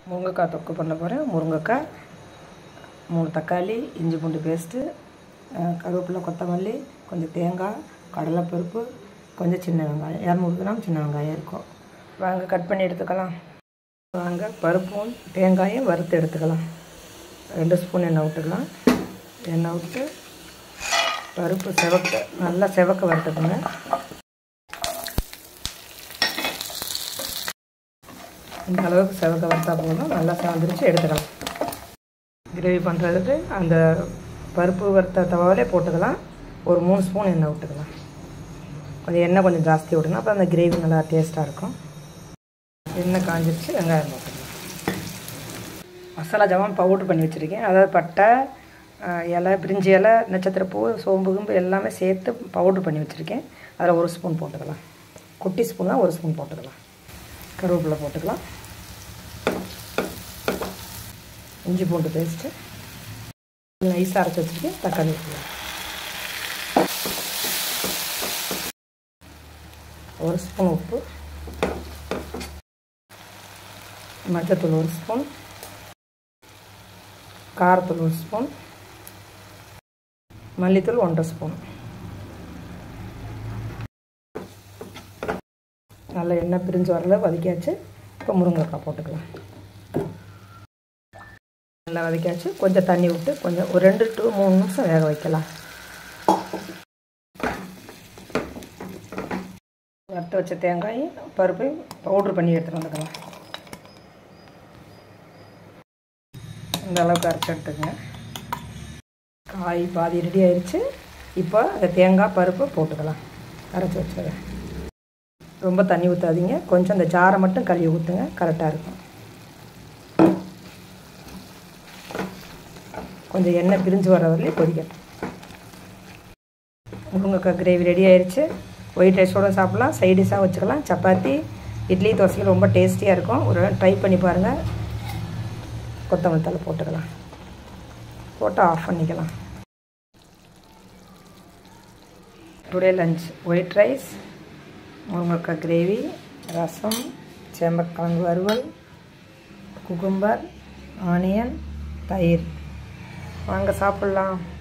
முருங்கைக்காய் தொக்கு பண்ண போகிறேன் முருங்கைக்காய் மூணு தக்காளி இஞ்சி பூண்டு பேஸ்ட்டு கருவேப்பிலை கொத்தமல்லி கொஞ்சம் தேங்காய் கடலைப்பருப்பு கொஞ்சம் சின்ன வெங்காயம் இரநூறு கிராம் சின்ன வெங்காயம் இருக்கும் வாங்க கட் பண்ணி எடுத்துக்கலாம் வாங்க பருப்பும் தேங்காயும் வறுத்து எடுத்துக்கலாம் ரெண்டு ஸ்பூன் எண்ணெய் விட்டுக்கலாம் எண்ணெய் விட்டு பருப்பு செவக்க நல்லா செவக்க வறுத்துக்கோங்க இந்த அளவுக்கு செவக்க வறுத்தா போதும் நல்லா சாந்திரிச்சு எடுத்துக்கலாம் கிரேவி பண்ணுறதுக்கு அந்த பருப்பு வறுத்த தவாவிலே போட்டுக்கலாம் ஒரு மூணு ஸ்பூன் எண்ணெய் விட்டுக்கலாம் கொஞ்சம் எண்ணெய் கொஞ்சம் ஜாஸ்தி விடணும் அப்போ அந்த கிரேவி நல்லா டேஸ்ட்டாக இருக்கும் எண்ணெய் காஞ்சிருச்சு வெங்காயம் போட்டுக்கலாம் மசாலா ஜாமான் பவுட்ரு பண்ணி வச்சுருக்கேன் அதாவது பட்டை இலை பிரிஞ்சி இலை நட்சத்திரப்பூ சோம்பு கும்பு எல்லாமே சேர்த்து பவுட்ரு பண்ணி வச்சுருக்கேன் அதில் ஒரு ஸ்பூன் போட்டுக்கலாம் குட்டி ஸ்பூனாக ஒரு ஸ்பூன் போட்டுக்கலாம் கருவேப்பிலை போட்டுக்கலாம் இஞ்சி பூண்டு பேஸ்ட்டு நைஸாக அரைச்சி வச்சுருக்கேன் தக்காளி ஊற்றிக்கலாம் ஒரு ஸ்பூன் உப்பு மஞ்சத்தூள் ஒரு ஸ்பூன் காரத்தூள் ஒரு ஸ்பூன் மல்லித்தூள் ஒன்றரை ஸ்பூன் நல்லா எண்ணெய் பிரிஞ்சு வரல வதக்கியாச்சு இப்போ முருங்கைக்காய் போட்டுக்கலாம் நல்லா வதக்கியாச்சு கொஞ்சம் தண்ணி விட்டு கொஞ்சம் ஒரு ரெண்டு டு மூணு நிமிஷம் வேக வைக்கலாம் வறுத்து வச்ச தேங்காயும் பருப்பையும் பவுட்ரு பண்ணி எடுத்துகிட்டு வந்துக்கலாம் இந்த அளவுக்கு அரைச்சி எடுத்துக்கங்க காய் பாதி ரெடி ஆயிடுச்சு இப்போ அந்த தேங்காய் பருப்பு போட்டுக்கலாம் அரைச்சி வச்சதை ரொம்ப தண்ணி ஊற்றாதீங்க கொஞ்சம் அந்த ஜாரை மட்டும் கழுவி ஊற்றுங்க கரெக்டாக இருக்கும் கொஞ்சம் எண்ணெய் பிரிஞ்சு வர வரலையும் கொதிக்கட்டும் முருங்கைக்காய் கிரேவி ரெடி ஆயிடுச்சு ஒயிட் ரைஸோடு சாப்பிட்லாம் சைட் டிஷ்ஷாக வச்சுக்கலாம் சப்பாத்தி இட்லி தோசைக்கு ரொம்ப டேஸ்டியாக இருக்கும் ஒரு ட்ரை பண்ணி பாருங்கள் கொத்தமல்லி தலை போட்டுக்கலாம் போட்டு ஆஃப் பண்ணிக்கலாம் டுடே லஞ்ச் ஒயிட் ரைஸ் முருங்கைக்காய் கிரேவி ரசம் சேம்பக்கிழங்கு வறுவல் குக்கும்பர் ஆனியன் தயிர் வாங்க சாப்பிட்லாம்